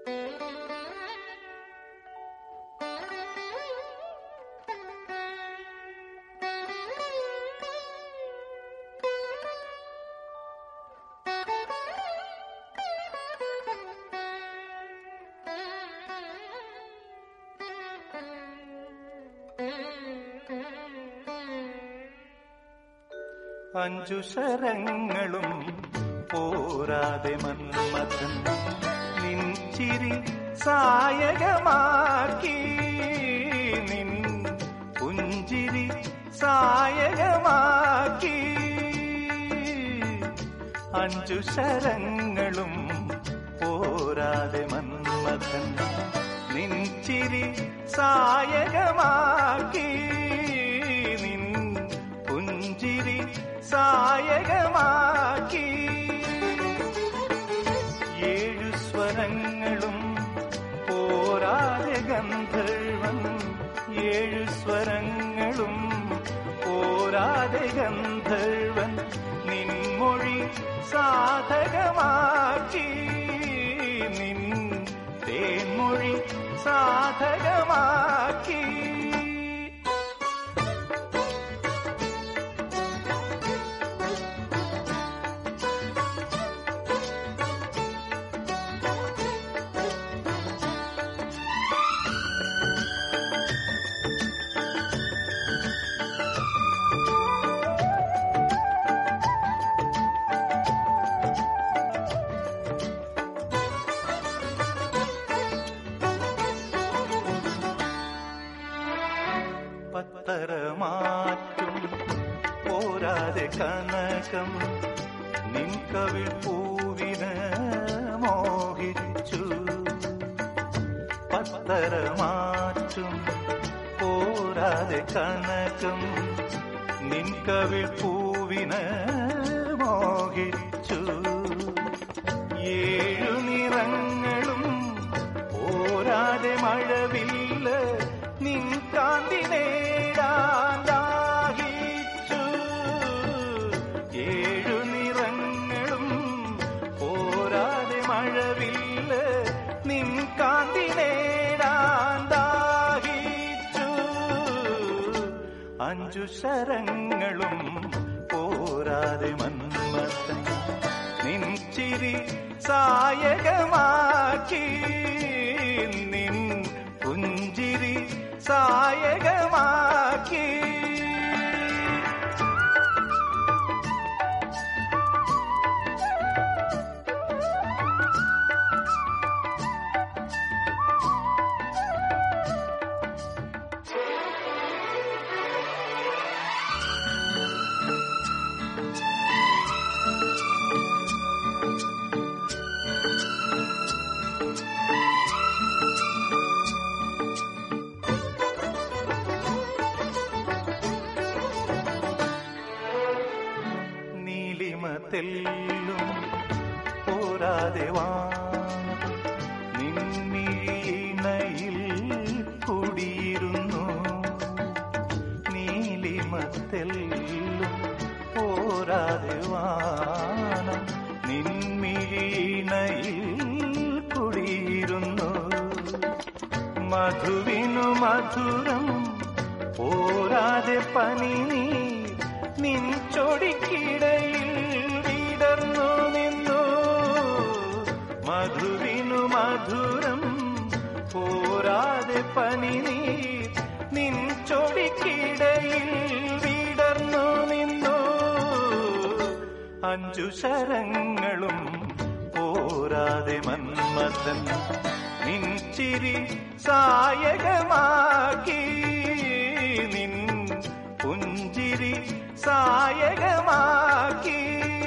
അഞ്ചു ശരങ്ങളും പോരാതെ മന്മഥൻ നിൻചിരി സായകമാക്കി നിൻ പുഞ്ചിരി സായകമാക്കി അഞ്ചു ശരങ്ങളും പോരാതെ മന്മഥൻ നിൻചിരി സായകമാക്കി നിൻ പുഞ്ചിരി സായകമാക്കി ഏഴു സ്വരങ്ങളും പോരാതെ ഗന്ധർവൻ ഏഴു സ്വരങ്ങളും പോരാതെ ഗന്ധർവൻ നിൻമൊഴി സാധകമാക്കി നിൻ തേൻമൊഴി സാധകമാക്കി പത്തരമാറ്റും പോരാതെ കനകം നിൻ കവിൾ പൂവിന് മോഹിച്ചു പത്തരമാറ്റും പോരാതെ കനകം നിൻ കവിൾ പൂവിന് മോഹിച്ചു ഏഴു നിറങ്ങളും പോരാതെ മഴവില്ല നിൻ കാന്തി നേടാൻ ദാഹിച്ചു ഏഴു നിറങ്ങളും പോരാതെ മഴവില്ല നിൻ കാന്തി നേടാൻ ദാഹിച്ചു അഞ്ചു ശരങ്ങളും പോരാതെ മന്മത്തൻ നിൻ ചിരി സായകമാക്കി നിൻ പുഞ്ചിരി സായകമാക്കി നീലിമ തെല്ലും പോരാതെ വാനം നിന്നിണയിൽ കുടിയിരുന്നു നീലിമ തെല്ലും പോരാതെ വാനം നിന്നിണയിൽ കുടിയിരുന്നു മധുവിനു മധുരം പോരാതെ പനി നീ നിൻ ചൊടിക്കിടയിൽ വിടർന്നു നിന്നു മധുവിനു മധുരം പോരാതെ പനി നീ നിൻ ചൊടിക്കിടയിൽ വിടർന്നു നിന്നു അഞ്ചു ശരങ്ങളും പോരാതെ മന്മഥൻ നിൻ ചിരി സായകമാക്കി നിൻ പുഞ്ചിരി സായകമാക്കി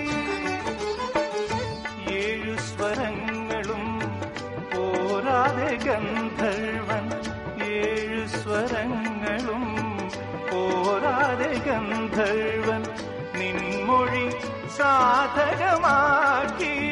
ഏഴു സ്വരങ്ങളും പോരാതെ ഗന്ധർവൻ ഏഴു സ്വരങ്ങളും പോരാതെ ഗന്ധർവൻ നിൻമൊഴി സാധകമാക്കി